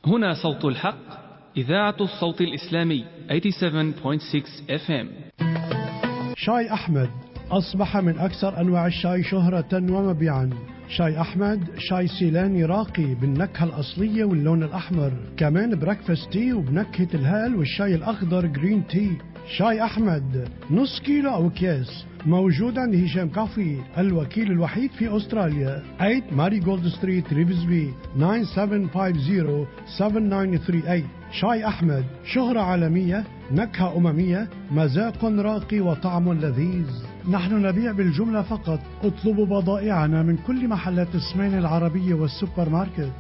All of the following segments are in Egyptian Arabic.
هنا صوت الحق إذاعة الصوت الإسلامي 87.6 FM شاي أحمد أصبح من أكثر أنواع الشاي شهرة ومبيعا شاي أحمد شاي سيلاني راقي بالنكهة الأصلية واللون الأحمر كمان بريكفاست تي وبنكهة الهال والشاي الأخضر جرين تي شاي أحمد نص كيلو أو أكياس موجود عند هشام كافي الوكيل الوحيد في أستراليا 8 ماري جولد ستريت ريفزبي 9750-7938 شاي أحمد شهرة عالمية نكهة أممية مذاق راقي وطعم لذيذ نحن نبيع بالجملة فقط اطلبوا بضائعنا من كل محلات السمين العربية والسوبر ماركت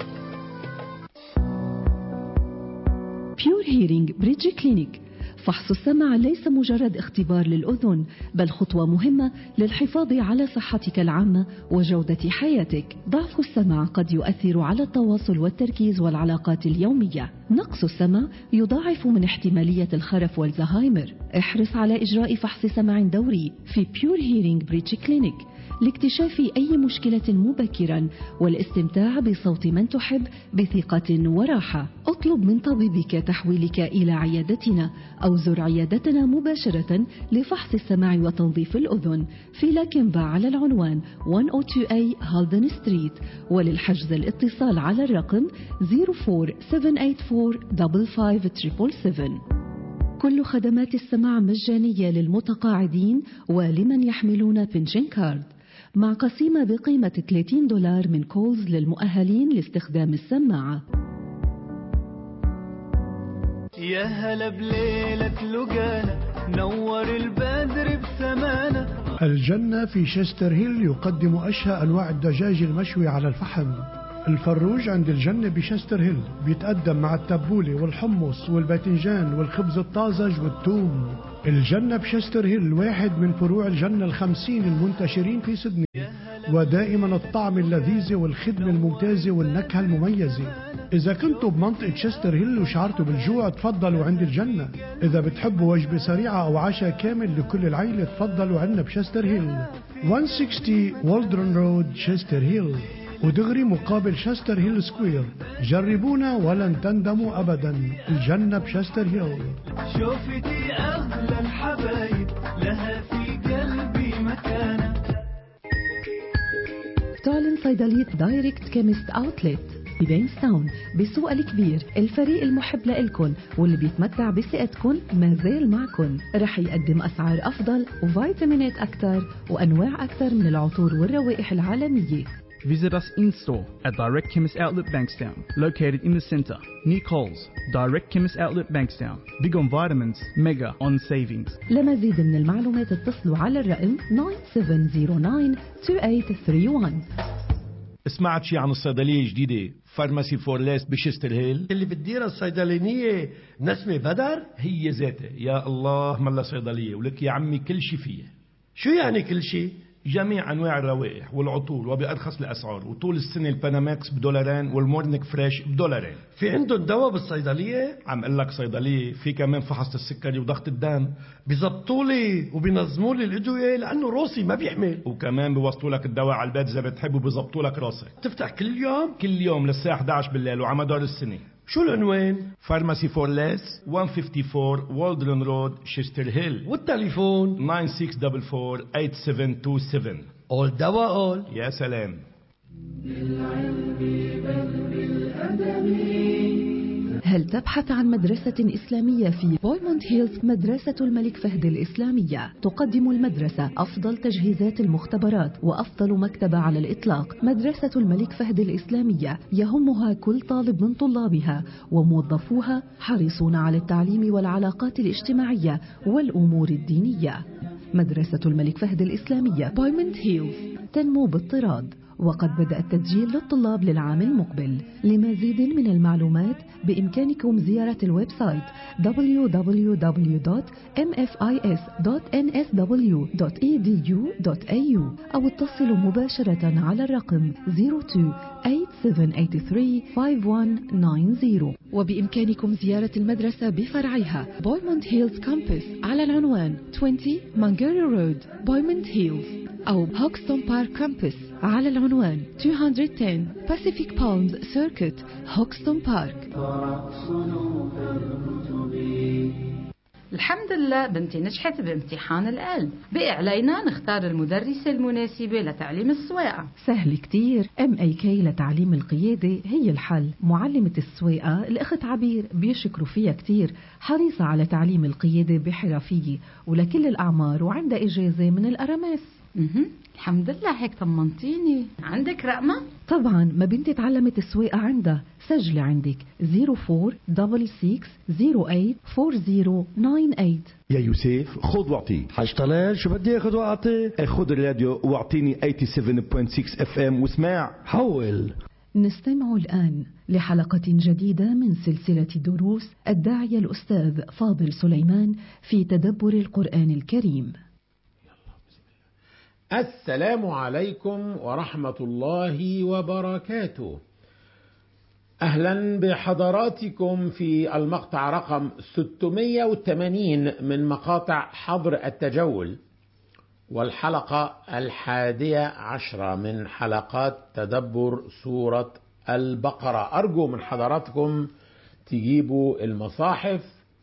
بيور هيرينج بريدج كلينيك فحص السمع ليس مجرد اختبار للأذن بل خطوة مهمة للحفاظ على صحتك العامة وجودة حياتك ضعف السمع قد يؤثر على التواصل والتركيز والعلاقات اليومية نقص السمع يضاعف من احتمالية الخرف والزهايمر احرص على إجراء فحص سمع دوري في بيور هيرينج بريتش كلينيك لاكتشاف أي مشكلة مبكرا والاستمتاع بصوت من تحب بثقة وراحة اطلب من طبيبك تحويلك إلى عيادتنا أو زر عيادتنا مباشرة لفحص السمع وتنظيف الأذن في لاكنبا على العنوان 102A هالدن ستريت وللحجز الاتصال على الرقم 04784 كل خدمات السماع مجانية للمتقاعدين ولمن يحملون بنشن كارد مع قسيمة بقيمة 30 دولار من كولز للمؤهلين لاستخدام السماعة يا هلا بليلة لقانا نور البدر بسمانا الجنة في شستر هيل يقدم أشهى أنواع الدجاج المشوي على الفحم الفروج عند الجنة بشستر هيل بيتقدم مع التبولة والحمص والباذنجان والخبز الطازج والثوم الجنة بشستر هيل واحد من فروع الجنة الخمسين المنتشرين في سدني ودائما الطعم اللذيذ والخدمة الممتازة والنكهة المميزة إذا كنتوا بمنطقة شستر هيل وشعرتوا بالجوع تفضلوا عند الجنة إذا بتحبوا وجبة سريعة أو عشاء كامل لكل العيلة تفضلوا عنا بشستر هيل 160 والدرن رود شستر هيل ودغري مقابل شستر هيل سكوير جربونا ولن تندموا أبدا الجنة بشستر هيل شوفتي أغلى الحبايب لها في قلبي مكانة تعلن صيدلية دايركت كيمست اوتلت ببينستاون بالسوق الكبير الفريق المحب لإلكن واللي بيتمتع بثقتكن ما زال معكن رح يقدم أسعار أفضل وفيتامينات أكثر وأنواع أكثر من العطور والروائح العالمية Visit us in store at Direct Chemist Outlet Bankstown, located in the centre, near Coles. Direct Chemist Outlet Bankstown. Big on vitamins, mega on savings. لمزيد من المعلومات اتصلوا على الرقم 97092831 سمعت شي عن الصيدلية الجديدة فارماسي فورليس بشستر هيل اللي بتديرها الصيدلانية نسمة بدر هي ذاتها يا الله ملا صيدلية ولك يا عمي كل شي فيها شو يعني كل شيء جميع انواع الروائح والعطور وبارخص الاسعار وطول السنه الباناماكس بدولارين والمورنيك فريش بدولارين في عندهم دواء بالصيدلية عم اقول لك صيدليه في كمان فحص السكري وضغط الدم بيزبطوا لي وبينظموا لي الادوية لانه روسي ما بيحمل وكمان بيوصلوا لك الدواء على البيت اذا بتحب وبيظبطوا لك راسك تفتح كل يوم كل يوم للساعه 11 بالليل وعلى مدار السنه شو العنوان فارماسي فور ليس 154 والدرن رود شيستر هيل والتليفون 9644 اول دواء اول يا سلام هل تبحث عن مدرسة إسلامية في بويموند هيلز مدرسة الملك فهد الإسلامية تقدم المدرسة أفضل تجهيزات المختبرات وأفضل مكتبة على الإطلاق مدرسة الملك فهد الإسلامية يهمها كل طالب من طلابها وموظفوها حريصون على التعليم والعلاقات الاجتماعية والأمور الدينية مدرسة الملك فهد الإسلامية بويموند هيلز تنمو باضطراد وقد بدأ التسجيل للطلاب للعام المقبل لمزيد من المعلومات بإمكانكم زيارة الويب سايت www.mfis.nsw.edu.au أو اتصلوا مباشرة على الرقم 02-8783-5190 وبإمكانكم زيارة المدرسة بفرعها بويموند هيلز كامبس على العنوان 20 مانجاري رود بويموند هيلز أو هوكستون بارك كامبس على العنوان 210 Pacific Palms Circuit هوكستون بارك الحمد لله بنتي نجحت بامتحان القلب بقي علينا نختار المدرسة المناسبة لتعليم السواقة سهل كتير ام اي كي لتعليم القيادة هي الحل معلمة السواقة الأخت عبير بيشكروا فيها كتير حريصة على تعليم القيادة بحرفية ولكل الأعمار وعندها إجازة من الأرامس مهم. الحمد لله هيك طمنتيني عندك رقمة؟ طبعا ما بنتي تعلمت السواقة عندها سجلي عندك 0466084098 يا يوسف خذ واعطي حاج طلال شو بدي اخذ واعطي خذ الراديو واعطيني 87.6 اف ام واسمع حول نستمع الآن لحلقة جديدة من سلسلة دروس الداعية الأستاذ فاضل سليمان في تدبر القرآن الكريم السلام عليكم ورحمة الله وبركاته. أهلا بحضراتكم في المقطع رقم 680 من مقاطع حظر التجول والحلقة الحادية عشرة من حلقات تدبر سورة البقرة أرجو من حضراتكم تجيبوا المصاحف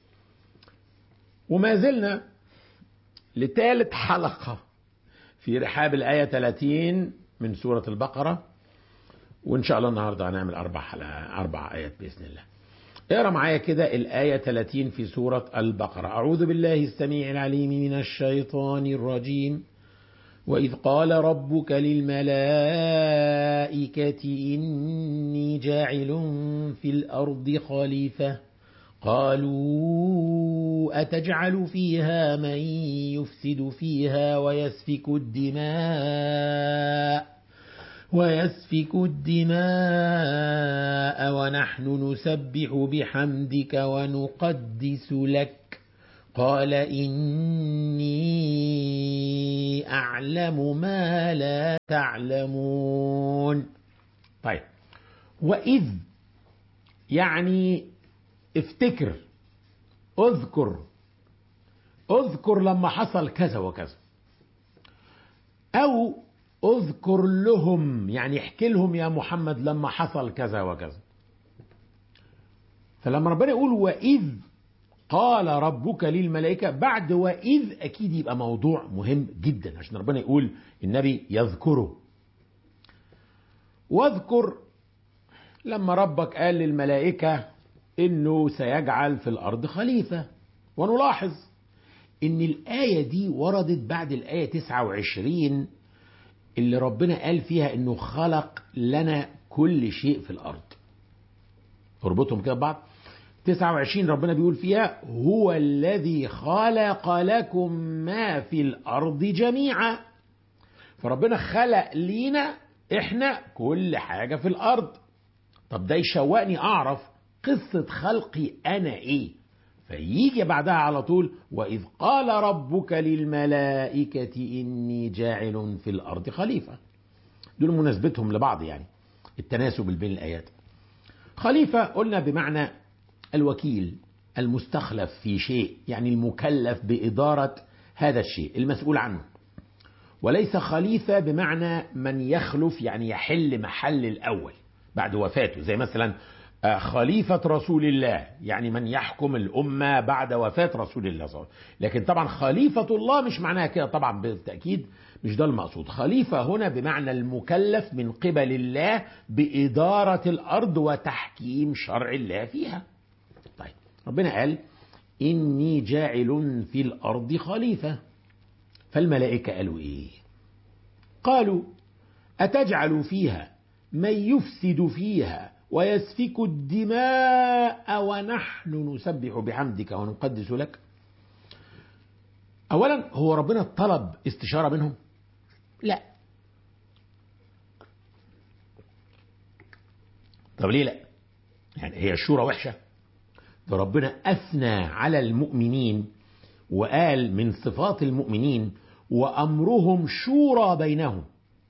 وما زلنا لثالث حلقة في رحاب الآية 30 من سورة البقرة وإن شاء الله النهاردة هنعمل أربع حلقة أربع آيات بإذن الله اقرا معايا كده الآية 30 في سورة البقرة أعوذ بالله السميع العليم من الشيطان الرجيم وإذ قال ربك للملائكة إني جاعل في الأرض خليفة قالوا أتجعل فيها من يفسد فيها ويسفك الدماء ويسفك الدماء ونحن نسبح بحمدك ونقدس لك قال إني أعلم ما لا تعلمون طيب وإذ يعني افتكر اذكر اذكر لما حصل كذا وكذا او اذكر لهم يعني احكي لهم يا محمد لما حصل كذا وكذا فلما ربنا يقول واذ قال ربك للملائكة بعد وإذ أكيد يبقى موضوع مهم جدا عشان ربنا يقول النبي يذكره واذكر لما ربك قال للملائكة انه سيجعل في الارض خليفه ونلاحظ ان الايه دي وردت بعد الايه 29 اللي ربنا قال فيها انه خلق لنا كل شيء في الارض اربطهم كده ببعض 29 ربنا بيقول فيها هو الذي خلق لكم ما في الارض جميعا فربنا خلق لينا احنا كل حاجه في الارض طب ده يشوقني اعرف قصة خلقي أنا إيه فيجي بعدها على طول وإذ قال ربك للملائكة إني جاعل في الأرض خليفة دول مناسبتهم لبعض يعني التناسب بين الآيات خليفة قلنا بمعنى الوكيل المستخلف في شيء يعني المكلف بإدارة هذا الشيء المسؤول عنه وليس خليفة بمعنى من يخلف يعني يحل محل الأول بعد وفاته زي مثلا خليفة رسول الله يعني من يحكم الأمة بعد وفاة رسول الله صلى الله عليه وسلم لكن طبعا خليفة الله مش معناها كده طبعا بالتأكيد مش ده المقصود خليفة هنا بمعنى المكلف من قبل الله بإدارة الأرض وتحكيم شرع الله فيها طيب ربنا قال إني جاعل في الأرض خليفة فالملائكة قالوا إيه قالوا أتجعل فيها من يفسد فيها ويسفك الدماء ونحن نسبح بحمدك ونقدس لك اولا هو ربنا طلب استشاره منهم لا طب ليه لا يعني هي الشورى وحشه ده ربنا اثنى على المؤمنين وقال من صفات المؤمنين وامرهم شورى بينهم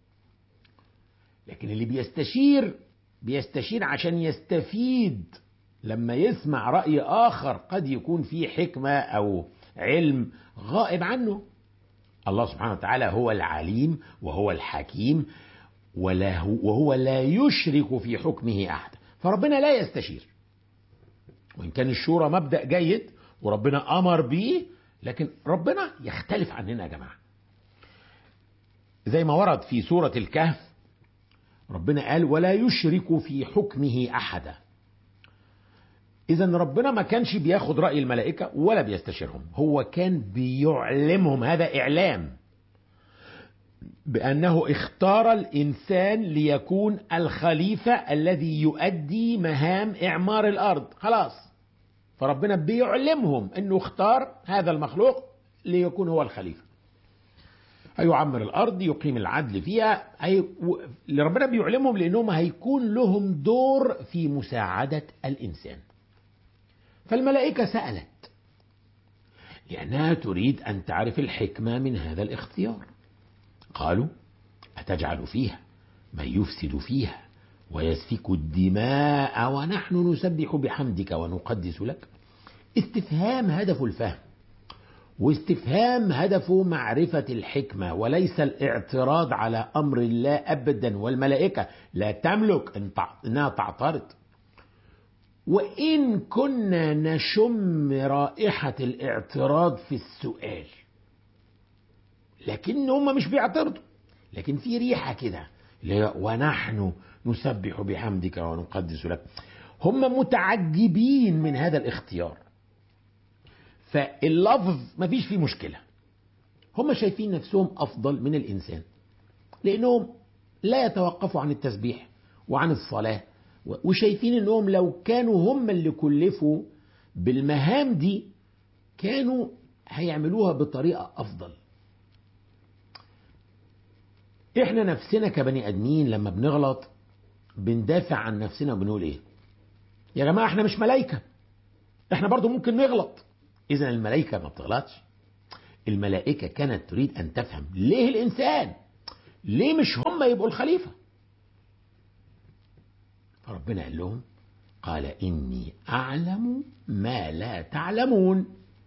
لكن اللي بيستشير بيستشير عشان يستفيد لما يسمع رأي آخر قد يكون فيه حكمة أو علم غائب عنه الله سبحانه وتعالى هو العليم وهو الحكيم ولا هو وهو لا يشرك في حكمه أحد فربنا لا يستشير وإن كان الشورى مبدأ جيد وربنا أمر به لكن ربنا يختلف عننا يا جماعة زي ما ورد في سورة الكهف ربنا قال ولا يشرك في حكمه أحدا إذا ربنا ما كانش بياخد رأي الملائكة ولا بيستشيرهم هو كان بيعلمهم هذا إعلام بأنه اختار الإنسان ليكون الخليفة الذي يؤدي مهام إعمار الأرض خلاص فربنا بيعلمهم أنه اختار هذا المخلوق ليكون هو الخليفة هيعمر الأرض يقيم العدل فيها هي... و- ربنا بيعلمهم لأنهم هيكون لهم دور في مساعدة الإنسان فالملائكة سألت لأنها تريد أن تعرف الحكمة من هذا الاختيار قالوا أتجعل فيها من يفسد فيها ويسفك الدماء ونحن نسبح بحمدك ونقدس لك استفهام هدف الفهم واستفهام هدفه معرفة الحكمة وليس الاعتراض على أمر الله أبدا والملائكة لا تملك أن تع- أنها تعترض وإن كنا نشم رائحة الاعتراض في السؤال لكن هم مش بيعترضوا لكن في ريحة كده اللي هي ونحن نسبح بحمدك ونقدس لك هم متعجبين من هذا الاختيار فاللفظ مفيش فيه مشكلة هم شايفين نفسهم أفضل من الإنسان لأنهم لا يتوقفوا عن التسبيح وعن الصلاة وشايفين أنهم لو كانوا هم اللي كلفوا بالمهام دي كانوا هيعملوها بطريقة أفضل احنا نفسنا كبني ادمين لما بنغلط بندافع عن نفسنا وبنقول ايه يا جماعه احنا مش ملائكه احنا برضو ممكن نغلط اذا الملائكه ما بتغلطش الملائكه كانت تريد ان تفهم ليه الانسان ليه مش هم يبقوا الخليفه فربنا قال لهم قال اني اعلم ما لا تعلمون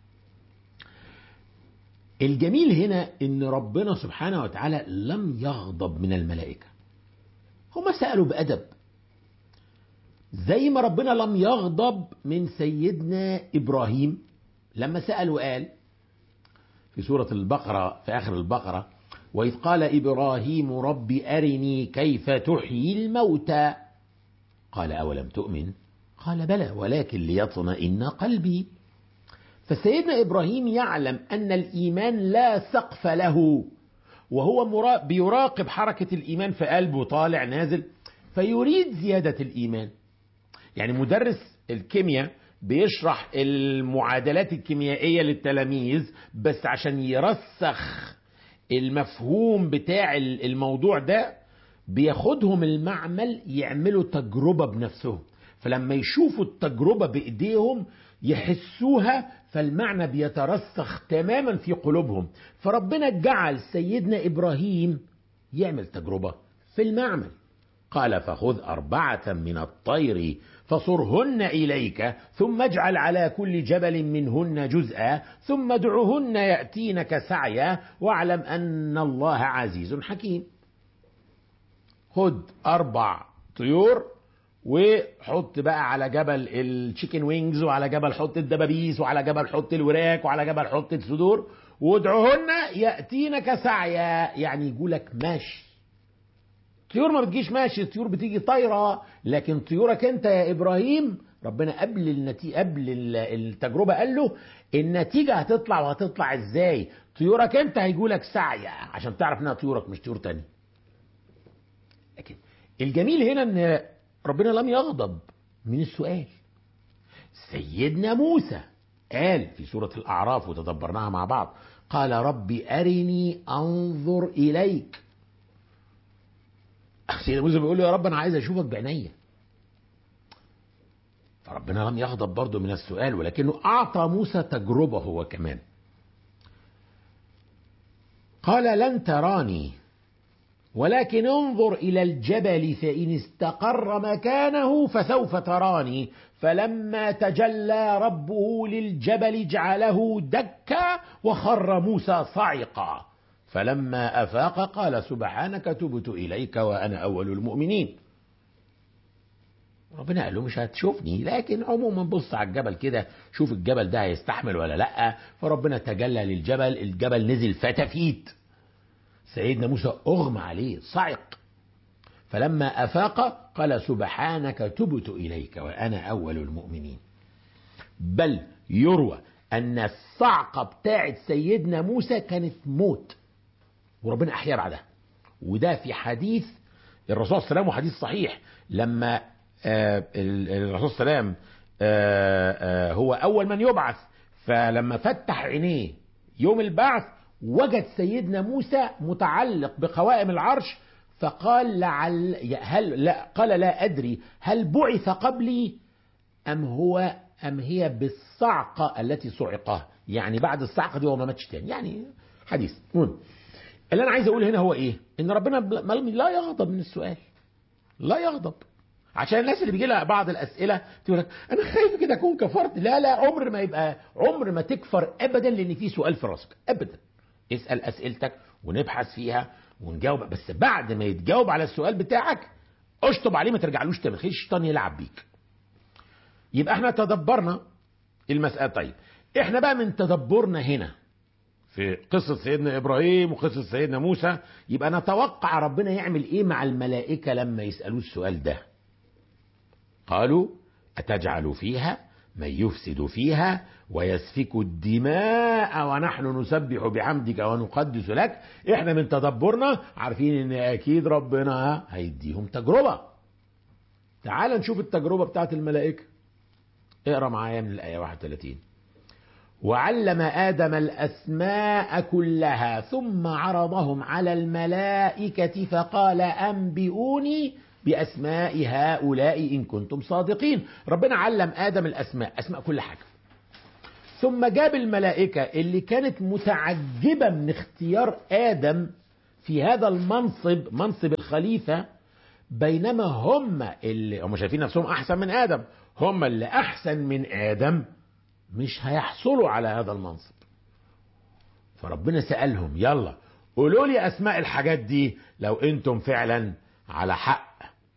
الجميل هنا ان ربنا سبحانه وتعالى لم يغضب من الملائكة هم سألوا بأدب زي ما ربنا لم يغضب من سيدنا إبراهيم لما سأل وقال في سورة البقرة في آخر البقرة وإذ قال إبراهيم رب أرني كيف تحيي الموتى قال أولم تؤمن قال بلى ولكن ليطمئن قلبي فسيدنا ابراهيم يعلم ان الايمان لا سقف له وهو مرا- بيراقب حركه الايمان في قلبه طالع نازل فيريد زياده الايمان يعني مدرس الكيمياء بيشرح المعادلات الكيميائيه للتلاميذ بس عشان يرسخ المفهوم بتاع الموضوع ده بياخدهم المعمل يعملوا تجربه بنفسهم فلما يشوفوا التجربه بايديهم يحسوها فالمعنى بيترسخ تماما في قلوبهم فربنا جعل سيدنا ابراهيم يعمل تجربه في المعمل قال فخذ اربعه من الطير فصرهن اليك ثم اجعل على كل جبل منهن جزءا ثم ادعهن ياتينك سعيا واعلم ان الله عزيز حكيم خد اربع طيور وحط بقى على جبل التشيكن وينجز وعلى جبل حط الدبابيس وعلى جبل حط الوراك وعلى جبل حط الصدور وادعوهن ياتينك سعيا يعني يقولك ماشي طيور ما بتجيش ماشي الطيور بتيجي طايره لكن طيورك انت يا ابراهيم ربنا قبل النتيجه قبل ال- التجربه قال له النتيجه هتطلع وهتطلع ازاي طيورك انت هيجولك سعيا عشان تعرف انها طيورك مش طيور تاني لكن الجميل هنا ان ربنا لم يغضب من السؤال سيدنا موسى قال في سورة الأعراف وتدبرناها مع بعض قال رب أرني أنظر إليك سيدنا موسى بيقول له يا رب أنا عايز أشوفك بعينيا فربنا لم يغضب برضه من السؤال ولكنه أعطى موسى تجربة هو كمان قال لن تراني ولكن انظر إلى الجبل فإن استقر مكانه فسوف تراني فلما تجلى ربه للجبل جعله دكا وخر موسى صعقا فلما أفاق قال سبحانك تبت إليك وأنا أول المؤمنين ربنا قال له مش هتشوفني لكن عموما بص على الجبل كده شوف الجبل ده هيستحمل ولا لا فربنا تجلى للجبل الجبل نزل فتفيت سيدنا موسى أغمى عليه صعق فلما أفاق قال سبحانك تبت إليك وأنا أول المؤمنين بل يروى أن الصعقة بتاعت سيدنا موسى كانت موت وربنا أحيا بعدها وده في حديث الرسول صلى الله عليه وسلم وحديث صحيح لما آه الرسول صلى الله عليه وسلم آه آه هو أول من يبعث فلما فتح عينيه يوم البعث وجد سيدنا موسى متعلق بقوائم العرش فقال لعل هل لا قال لا أدري هل بعث قبلي أم هو أم هي بالصعقة التي صعقها يعني بعد الصعقة دي هو ما ماتش تاني يعني حديث مهم. اللي أنا عايز أقول هنا هو إيه إن ربنا لا يغضب من السؤال لا يغضب عشان الناس اللي بيجي لها بعض الاسئله تقول لك انا خايف كده اكون كفرت لا لا عمر ما يبقى عمر ما تكفر ابدا لان في سؤال في راسك ابدا اسال اسئلتك ونبحث فيها ونجاوب بس بعد ما يتجاوب على السؤال بتاعك اشطب عليه ما ترجعلوش تاني خلي الشيطان يلعب بيك يبقى احنا تدبرنا المسألة طيب احنا بقى من تدبرنا هنا في قصة سيدنا إبراهيم وقصة سيدنا موسى يبقى نتوقع ربنا يعمل إيه مع الملائكة لما يسألوه السؤال ده قالوا أتجعل فيها من يفسد فيها ويسفك الدماء ونحن نسبح بحمدك ونقدس لك احنا من تدبرنا عارفين ان اكيد ربنا هيديهم تجربة تعال نشوف التجربة بتاعت الملائكة اقرا معايا من الآية 31 وعلم آدم الأسماء كلها ثم عرضهم على الملائكة فقال أنبئوني بأسماء هؤلاء إن كنتم صادقين ربنا علم آدم الأسماء أسماء كل حاجة ثم جاب الملائكة اللي كانت متعجبة من اختيار آدم في هذا المنصب منصب الخليفة بينما هم اللي هم شايفين نفسهم أحسن من آدم هم اللي أحسن من آدم مش هيحصلوا على هذا المنصب فربنا سألهم يلا قولوا لي أسماء الحاجات دي لو أنتم فعلا على حق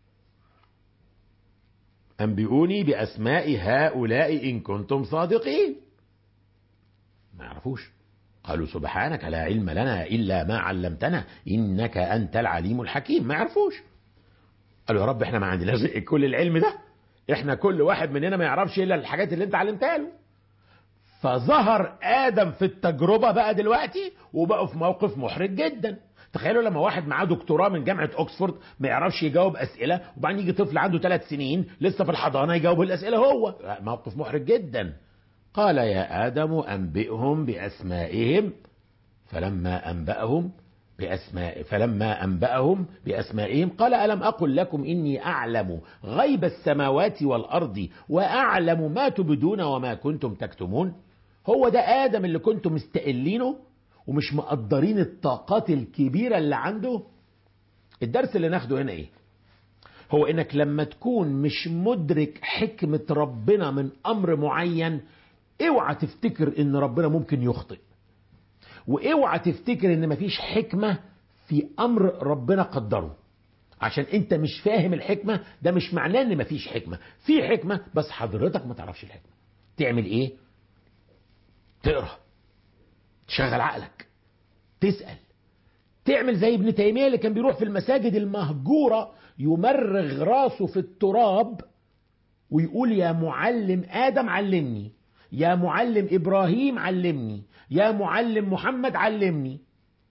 أنبئوني بأسماء هؤلاء إن كنتم صادقين ما يعرفوش قالوا سبحانك لا علم لنا إلا ما علمتنا إنك أنت العليم الحكيم ما يعرفوش قالوا يا رب احنا ما عندناش كل العلم ده احنا كل واحد مننا ما يعرفش إلا الحاجات اللي انت علمتها له فظهر آدم في التجربة بقى دلوقتي وبقوا في موقف محرج جدا تخيلوا لما واحد معاه دكتوراه من جامعه اوكسفورد ما يعرفش يجاوب اسئله وبعدين يجي طفل عنده ثلاث سنين لسه في الحضانه يجاوب الاسئله هو موقف محرج جدا قال يا ادم انبئهم باسمائهم فلما انباهم باسماء فلما انباهم باسمائهم قال الم اقل لكم اني اعلم غيب السماوات والارض واعلم ما تبدون وما كنتم تكتمون هو ده ادم اللي كنتم مستقلينه ومش مقدرين الطاقات الكبيرة اللي عنده الدرس اللي ناخده هنا ايه هو انك لما تكون مش مدرك حكمة ربنا من امر معين اوعى تفتكر ان ربنا ممكن يخطئ واوعى تفتكر ان مفيش حكمة في امر ربنا قدره عشان انت مش فاهم الحكمة ده مش معناه ان مفيش حكمة في حكمة بس حضرتك ما تعرفش الحكمة تعمل ايه تقرأ تشغل عقلك تسأل تعمل زي ابن تيمية اللي كان بيروح في المساجد المهجورة يمرغ راسه في التراب ويقول يا معلم آدم علمني يا معلم إبراهيم علمني يا معلم محمد علمني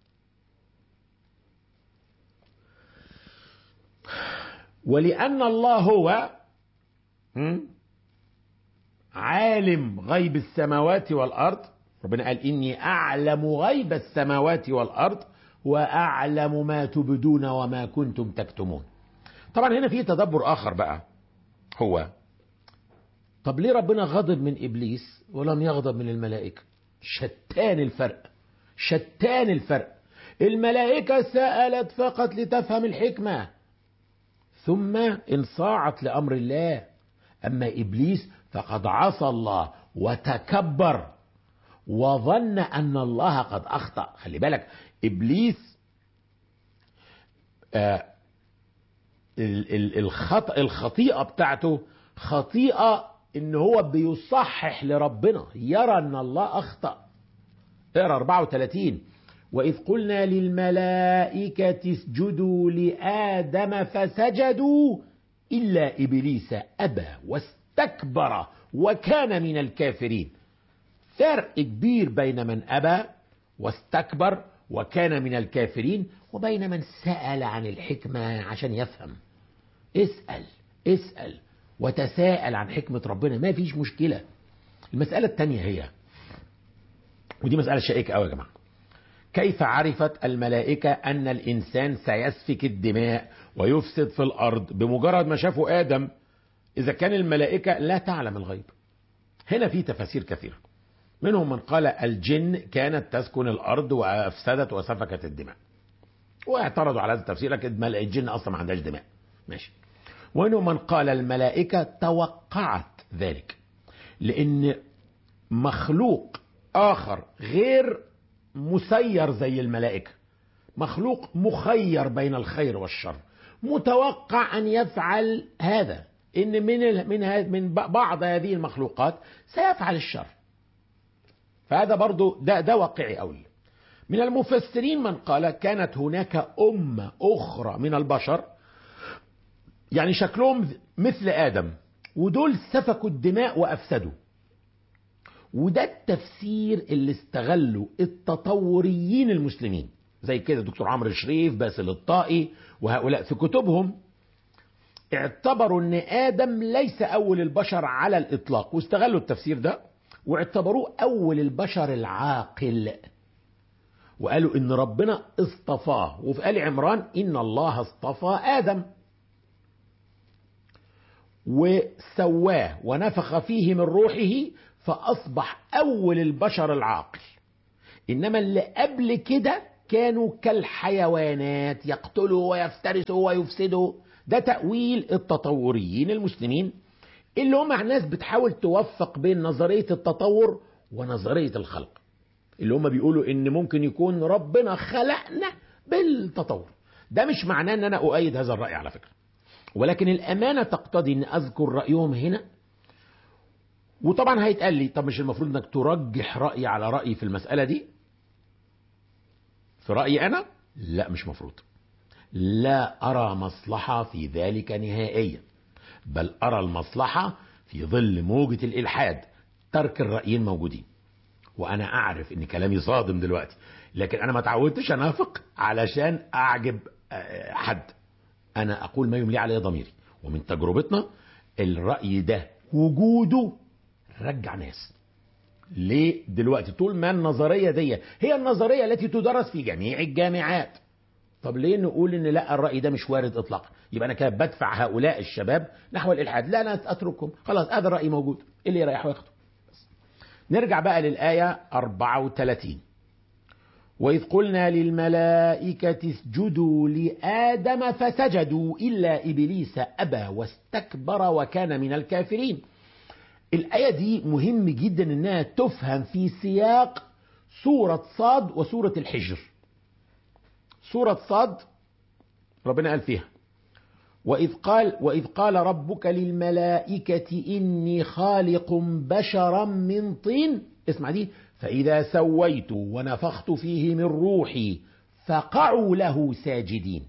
ولأن الله هو عالم غيب السماوات والأرض ربنا قال إني أعلم غيب السماوات والأرض وأعلم ما تبدون وما كنتم تكتمون طبعا هنا في تدبر آخر بقى هو طب ليه ربنا غضب من إبليس ولم يغضب من الملائكة شتان الفرق شتان الفرق الملائكة سألت فقط لتفهم الحكمة ثم انصاعت لأمر الله أما إبليس فقد عصى الله وتكبر وظن أن الله قد أخطأ خلي بالك ابليس آه ال- ال- الخط الخطيئه بتاعته خطيئه ان هو بيصحح لربنا يرى ان الله اخطا اقرا 34 واذ قلنا للملائكه اسجدوا لادم فسجدوا الا ابليس ابى واستكبر وكان من الكافرين فرق كبير بين من ابى واستكبر وكان من الكافرين وبين من سال عن الحكمه عشان يفهم اسال اسال وتساءل عن حكمه ربنا ما فيش مشكله المساله الثانيه هي ودي مساله شائكه قوي يا جماعه كيف عرفت الملائكة أن الإنسان سيسفك الدماء ويفسد في الأرض بمجرد ما شافوا آدم إذا كان الملائكة لا تعلم الغيب هنا في تفاسير كثيرة منهم من قال الجن كانت تسكن الأرض وأفسدت وسفكت الدماء واعترضوا على هذا التفسير لكن الجن أصلا ما عندهاش دماء ماشي ومنهم من قال الملائكة توقعت ذلك لأن مخلوق آخر غير مسير زي الملائكة مخلوق مخير بين الخير والشر متوقع أن يفعل هذا إن من ال- من ه- من ب- بعض هذه المخلوقات سيفعل الشر فهذا برضو ده ده واقعي أوي من المفسرين من قال كانت هناك أمة أخرى من البشر يعني شكلهم مثل آدم ودول سفكوا الدماء وأفسدوا وده التفسير اللي استغله التطوريين المسلمين زي كده دكتور عمرو شريف باسل الطائي وهؤلاء في كتبهم اعتبروا ان ادم ليس اول البشر على الاطلاق واستغلوا التفسير ده واعتبروه اول البشر العاقل وقالوا ان ربنا اصطفاه وفي ال عمران ان الله اصطفى ادم وسواه ونفخ فيه من روحه فأصبح أول البشر العاقل إنما اللي قبل كده كانوا كالحيوانات يقتلوا ويفترسوا ويفسدوا ده تأويل التطوريين المسلمين اللي هم ناس بتحاول توفق بين نظرية التطور ونظرية الخلق اللي هم بيقولوا إن ممكن يكون ربنا خلقنا بالتطور ده مش معناه إن أنا أؤيد هذا الرأي على فكرة ولكن الأمانة تقتضي أن أذكر رأيهم هنا وطبعا هيتقال لي طب مش المفروض انك ترجح رأيي على رأيي في المسألة دي في رأيي أنا لا مش مفروض لا أرى مصلحة في ذلك نهائيا بل أرى المصلحة في ظل موجة الإلحاد ترك الرأيين موجودين وأنا أعرف إن كلامي صادم دلوقتي لكن أنا ما تعودتش أنافق علشان أعجب آه، حد أنا أقول ما يملي علي ضميري ومن تجربتنا الرأي ده وجوده رجع ناس ليه دلوقتي طول ما النظرية دي هي النظرية التي تدرس في جميع الجامعات طب ليه نقول ان لا الرأي ده مش وارد اطلاقا يبقى انا كده بدفع هؤلاء الشباب نحو الالحاد لا انا اتركهم خلاص هذا الرأي موجود إيه اللي يريح وياخده نرجع بقى للآية 34 وإذ قلنا للملائكة اسجدوا لآدم فسجدوا إلا إبليس أبى واستكبر وكان من الكافرين الآية دي مهم جدا إنها تفهم في سياق سورة صاد وسورة الحجر سورة صاد ربنا قال فيها وإذ قال وإذ قال ربك للملائكة إني خالق بشرا من طين اسمع دي فإذا سويت ونفخت فيه من روحي فقعوا له ساجدين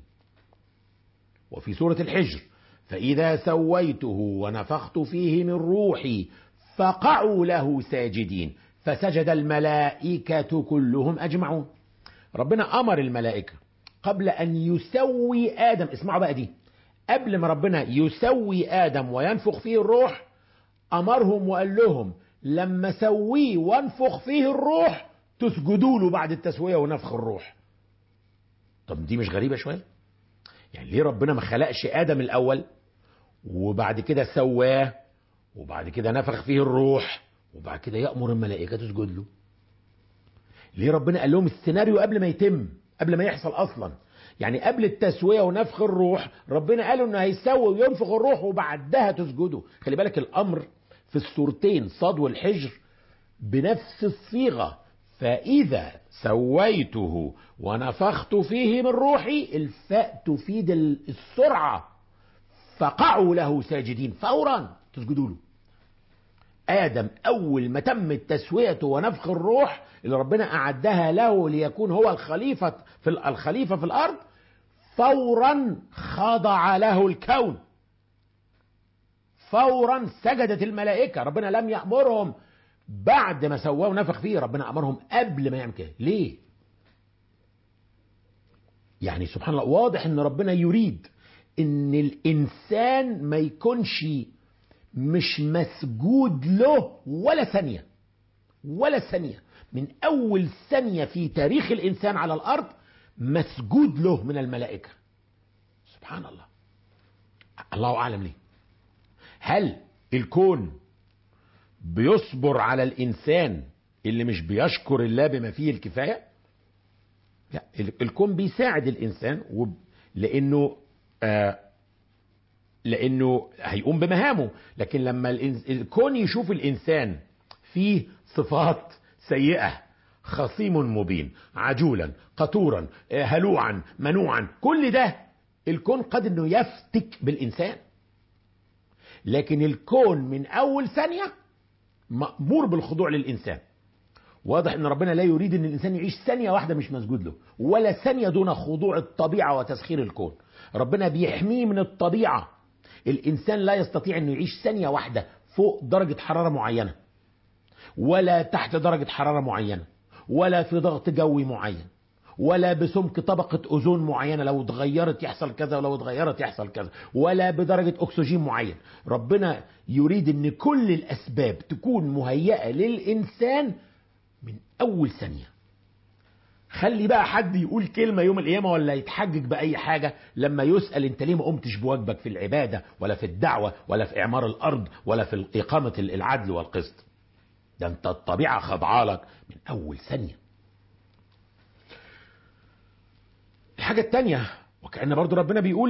وفي سورة الحجر فإذا سويته ونفخت فيه من روحي فقعوا له ساجدين فسجد الملائكة كلهم أجمعون ربنا أمر الملائكة قبل أن يسوي آدم اسمعوا بقى دي قبل ما ربنا يسوي آدم وينفخ فيه الروح أمرهم وقال لهم لما سويه وانفخ فيه الروح تسجدوا له بعد التسوية ونفخ الروح طب دي مش غريبة شوية يعني ليه ربنا ما خلقش آدم الأول وبعد كده سواه وبعد كده نفخ فيه الروح وبعد كده يأمر الملائكة تسجد له ليه ربنا قال لهم السيناريو قبل ما يتم قبل ما يحصل أصلا يعني قبل التسوية ونفخ الروح ربنا قال انه هيسوي وينفخ الروح وبعدها تسجدوا خلي بالك الأمر في السورتين صاد والحجر بنفس الصيغة فإذا سويته ونفخت فيه من روحي الفاء تفيد السرعة فقعوا له ساجدين فورا تسجدوا له آدم أول ما تم تسويته ونفخ الروح اللي ربنا أعدها له ليكون هو الخليفة في الخليفة في الأرض فورا خضع له الكون فورا سجدت الملائكة ربنا لم يأمرهم بعد ما سواه ونفخ فيه ربنا أمرهم قبل ما يعمل كده ليه يعني سبحان الله واضح ان ربنا يريد ان الانسان ما يكونش مش مسجود له ولا ثانية ولا ثانية من اول ثانية في تاريخ الانسان على الارض مسجود له من الملائكة سبحان الله الله اعلم ليه هل الكون بيصبر على الانسان اللي مش بيشكر الله بما فيه الكفايه لا الكون بيساعد الانسان وب... لانه آه لانه هيقوم بمهامه لكن لما الإنس... الكون يشوف الانسان فيه صفات سيئه خصيم مبين عجولا قطورا آه هلوعا منوعا كل ده الكون قد انه يفتك بالانسان لكن الكون من اول ثانيه مأمور بالخضوع للإنسان واضح ان ربنا لا يريد ان الانسان يعيش ثانية واحدة مش مسجود له ولا ثانية دون خضوع الطبيعة وتسخير الكون ربنا بيحميه من الطبيعة الانسان لا يستطيع انه يعيش ثانية واحدة فوق درجة حرارة معينة ولا تحت درجة حرارة معينة ولا في ضغط جوي معين ولا بسمك طبقة أوزون معينة لو اتغيرت يحصل كذا ولو اتغيرت يحصل كذا ولا بدرجة أكسجين معين ربنا يريد أن كل الأسباب تكون مهيئة للإنسان من أول ثانية خلي بقى حد يقول كلمة يوم القيامة ولا يتحجج بأي حاجة لما يسأل أنت ليه ما قمتش بواجبك في العبادة ولا في الدعوة ولا في إعمار الأرض ولا في إقامة العدل والقسط ده أنت الطبيعة خضعالك من أول ثانية الحاجة التانية وكأن برضو ربنا بيقول